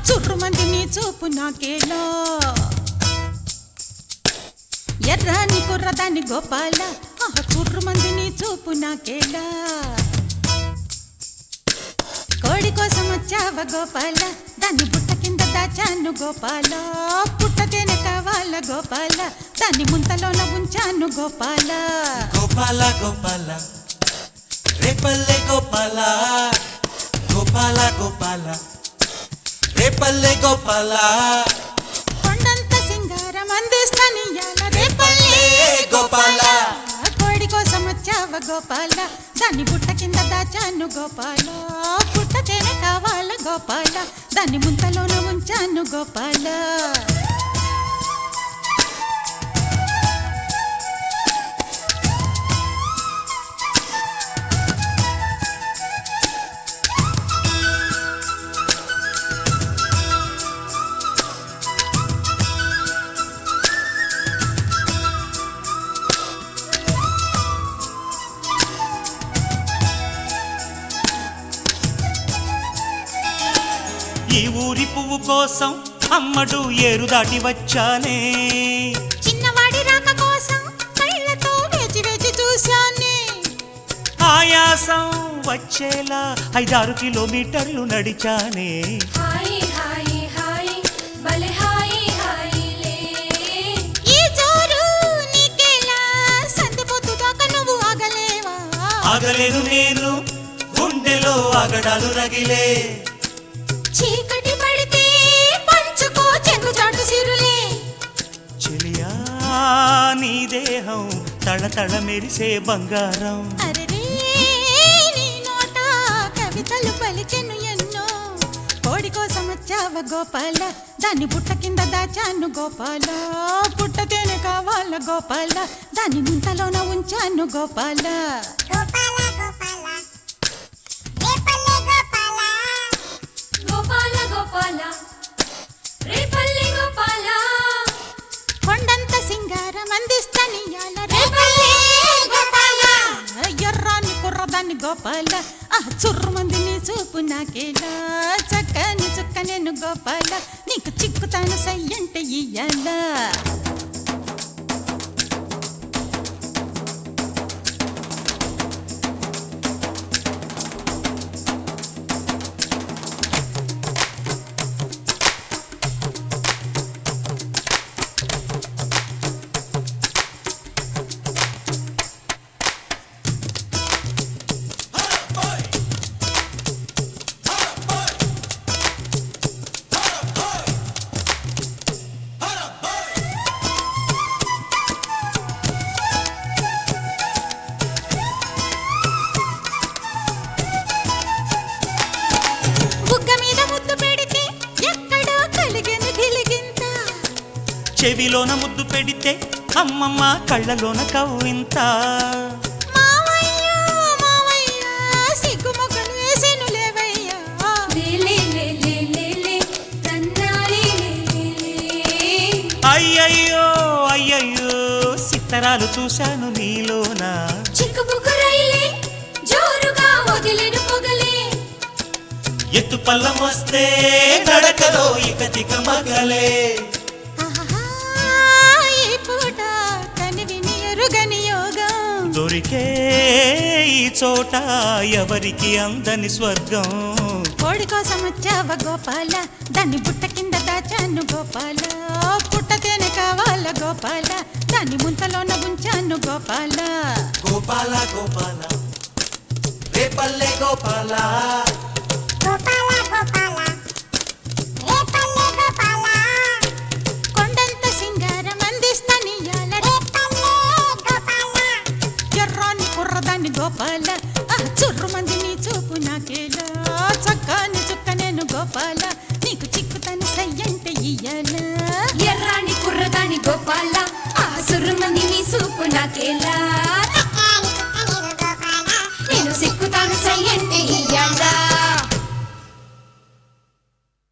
చుర్రుమంది నీ చూపు నాకేలా ఎర్రని కుర్రదాని గోపాల ఆహా చుర్రుమంది నీ చూపు నాకేలా కోడి కోసం వచ్చావ గోపాల దాన్ని బుట్ట కింద దాచాను గోపాల పుట్టతేనే కావాల గోపాల దాన్ని ముంతలోన ఉంచాను గోపాల గోపాల గోపాల రేపల్లె గోపాల గోపాల గోపాల రేపల్లె గోపాల కొండంత సింగారం అందిస్తానియాల రేపల్లే గోపాల. కోడి కోసం వచ్చావ గోపాల దాన్ని బుట్ట కింద దాచాను గోపాల పుట్టతేనే కావాల గోపాల దాన్ని ముంతలోన ఉంచాను గోపాల ఈ ఊరి పువ్వు కోసం అమ్మడు ఏరు దాటి వచ్చానే చిన్నవాడి రాక కోసం కళ్ళతో వేచి వేచి చూశానే ఆయాసం వచ్చేలా ఐదారు కిలోమీటర్లు నడిచానే హాయ్ హాయ్ హాయ్ భలే హాయ్ హాయ్ లే ఈ జోరు నీకేలా సందిపోతు దాకా నువ్వు ఆగలేవా ఆగలేను నేను గుండెలో ఆగడాలు రగిలే చీకటి పడితే పంచుకో చెంగు చాటు సిరులే చెలియా నీ దేహం తళతళ మెరిసే బంగారం అరెరే నీ నోట కవితలు పలికెను ఎన్నో కోడి కోసం వచ్చావ గోపాల దాన్ని బుట్ట కింద దాచాను గోపాల పుట్టతేనే కావాల గోపాల దాన్ని ముంతలోన ఉంచాను గోపాల గోపాల గోపాల రేపల్లి గోపాల కొండంత సింగారం అందిస్తానియాల రేపల్లే గోపాల ఎర్రాని కుర్రదాన్ని గోపాల ఆ చుర్రుమంది నీ చూపు నాకేలా చక్కని చుక్క నేను గోపాల నీకు చిక్కుతాను సయ్యంటే ఇయ్యాలా బుగ్గ మీద ముద్దు పెడితే ఎక్కడో కలిగెను గిలిగింత చెవిలోన ముద్దు పెడితే అమ్మమ్మ కళ్ళలోన కవ్వింత మావయ్య మావయ్య సిగ్గుమొగ్గలు వేసెను లేవయ్యా లే లే లే లే లే లే తన్నాలి లే లే లే అయ్యయ్యో అయ్యయ్యో సిత్తరాలు చూశాను నీలోన చిక్కుబుక్కు రైలే జోరుగా వదిలేను పొగలే ఎత్తు పల్లం వస్తే నడకలో ఇక తిక మగలే ఆహా, ఈ పూట కనివిని ఎరుగని యోగం దొరికే ఈ చోట ఎవరికి అందని స్వర్గం కోడి కోసం వచ్చావ గోపాల దాన్ని బుట్ట కింద దాచాను గోపాల పుట్టతేనే కావాల గోపాల దాన్ని ముంతలోన ఉంచాను గోపాల గోపాల గోపాల రేపల్లె గోపాల కొండంత సింగారం అందిస్తానియాల ఎర్రాని కుర్రదాన్ని గోపాల ఆ చుర్రుమంది నీ చూపు నాకేలా చక్కని చుక్క నేను గోపాల నీకు చిక్కుతాను సయ్యంటే ఇయ్యాలా ఎర్రాని కుర్రదాని గోపాల ఆ సుర్రుమంది నీ సూపు నాకేలా నేను సిక్కుతాను సయ్యంటే